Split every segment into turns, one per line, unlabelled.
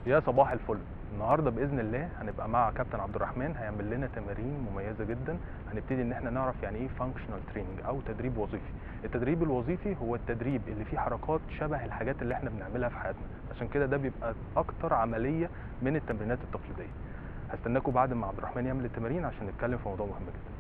يا صباح الفل النهارده باذن الله هنبقى مع كابتن عبد الرحمن هيعمل لنا تمارين مميزه جدا هنبتدي ان احنا نعرف يعني ايه فانكشنال تريننج او تدريب وظيفي التدريب الوظيفي هو التدريب اللي فيه حركات شبه الحاجات اللي احنا بنعملها في حياتنا عشان كده ده بيبقى اكتر عمليه من التمرينات التقليديه هستناكم بعد ما عبد الرحمن يعمل التمارين عشان نتكلم في موضوع مهم جدا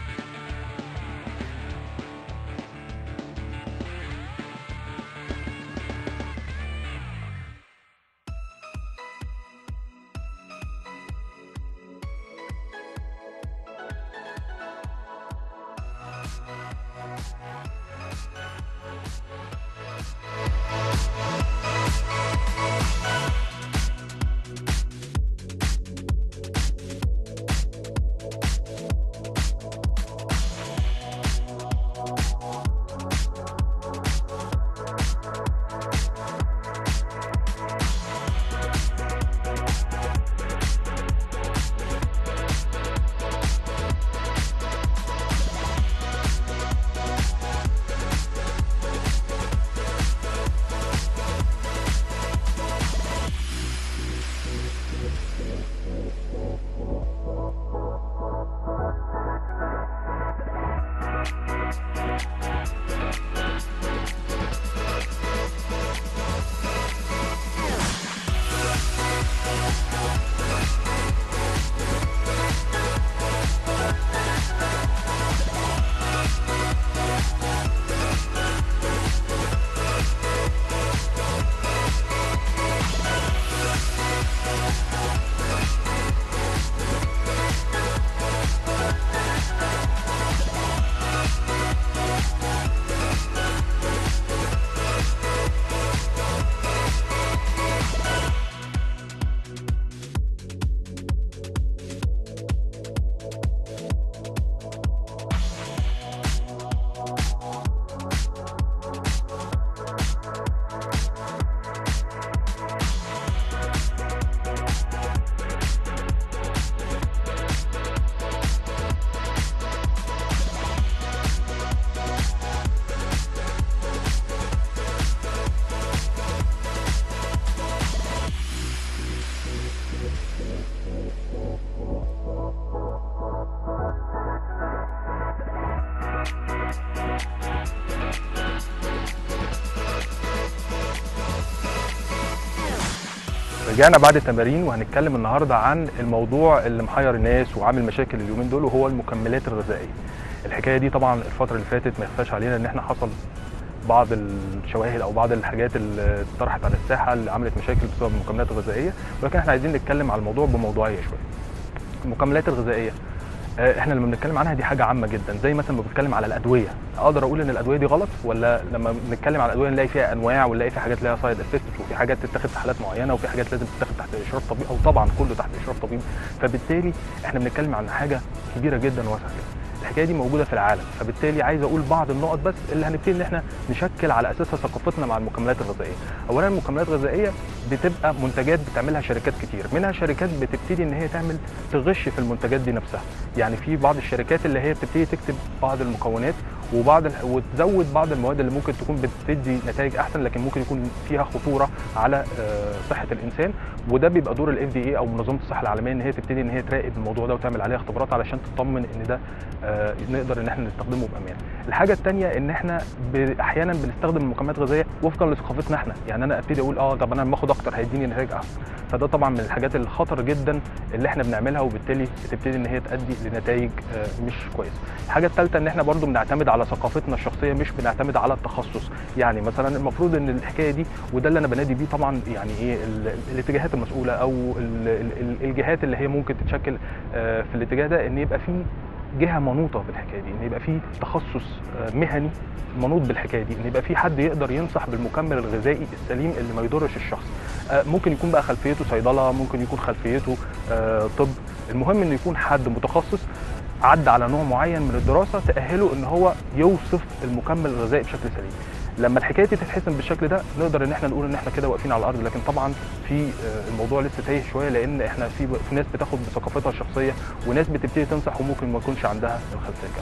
رجعنا بعد التمارين وهنتكلم النهارده عن الموضوع اللي محير الناس وعامل مشاكل اليومين دول وهو المكملات الغذائيه. الحكايه دي طبعا الفتره اللي فاتت ما يخفاش علينا ان احنا حصل بعض الشواهد او بعض الحاجات اللي طرحت على الساحه اللي عملت مشاكل بسبب المكملات الغذائيه ولكن احنا عايزين نتكلم على الموضوع بموضوعيه شويه. المكملات الغذائيه آه، احنا لما بنتكلم عنها دي حاجه عامه جدا زي مثلا ما بنتكلم على الادويه اقدر اقول ان الادويه دي غلط ولا لما بنتكلم على الادويه نلاقي فيها انواع ونلاقي في حاجات ليها سايد افكتس وفي حاجات تتاخد في حالات معينه وفي حاجات لازم تتاخد تحت اشراف طبيب او طبعا كله تحت اشراف طبيب فبالتالي احنا بنتكلم عن حاجه كبيره جدا واسعه جدا الحكايه دي موجوده في العالم فبالتالي عايز اقول بعض النقط بس اللي هنبتدي ان احنا نشكل على اساسها ثقافتنا مع المكملات الغذائيه اولا المكملات الغذائيه بتبقى منتجات بتعملها شركات كتير منها شركات بتبتدي ان هي تعمل تغش في المنتجات دي نفسها يعني في بعض الشركات اللي هي بتبتدي تكتب بعض المكونات وبعض ال- وتزود بعض المواد اللي ممكن تكون بتدي نتائج احسن لكن ممكن يكون فيها خطوره على آه، صحه الانسان وده بيبقى دور الاف دي اي او منظمه الصحه العالميه ان هي تبتدي ان هي تراقب الموضوع ده وتعمل عليه اختبارات علشان تطمن ان ده آه، نقدر ان احنا نستخدمه بامان. الحاجه الثانيه ان احنا ب- احيانا بنستخدم مكملات غذائيه وفقا لثقافتنا احنا يعني انا ابتدي اقول اه طب انا لما اخد اكتر هيديني نتائج احسن فده طبعا من الحاجات الخطر جدا اللي احنا بنعملها وبالتالي بتبتدي ان هي تؤدي لنتائج آه، مش كويسه. الحاجه الثالثه ان احنا برضو بنعتمد على ثقافتنا الشخصيه مش بنعتمد على التخصص يعني مثلا المفروض ان الحكايه دي وده اللي انا بنادي بيه طبعا يعني ايه ال- الاتجاهات المسؤوله او ال- ال- ال- الجهات اللي هي ممكن تتشكل آه، في الاتجاه ده ان يبقى في جهه منوطه بالحكايه دي ان يبقى في تخصص آه، مهني منوط بالحكايه دي ان يبقى في حد يقدر ينصح بالمكمل الغذائي السليم اللي ما يضرش الشخص آه، ممكن يكون بقى خلفيته صيدله ممكن يكون خلفيته آه، طب المهم انه يكون حد متخصص عدى على نوع معين من الدراسه تاهله ان هو يوصف المكمل الغذائي بشكل سليم لما الحكايه دي تتحسن بالشكل ده نقدر ان احنا نقول ان احنا كده واقفين على الارض لكن طبعا في آه، الموضوع لسه تايه شويه لان احنا في في ناس بتاخد بثقافتها الشخصيه وناس بتبتدي تنصح وممكن ما يكونش عندها الخلفيه الكافيه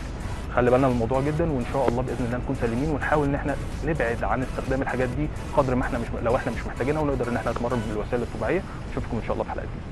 خلي بالنا من الموضوع جدا وان شاء الله باذن الله نكون سالمين ونحاول ان احنا نبعد عن استخدام الحاجات دي قدر ما احنا مش لو احنا مش محتاجينها ونقدر ان احنا نتمرن بالوسائل الطبيعيه نشوفكم ان شاء الله في حلقه جديده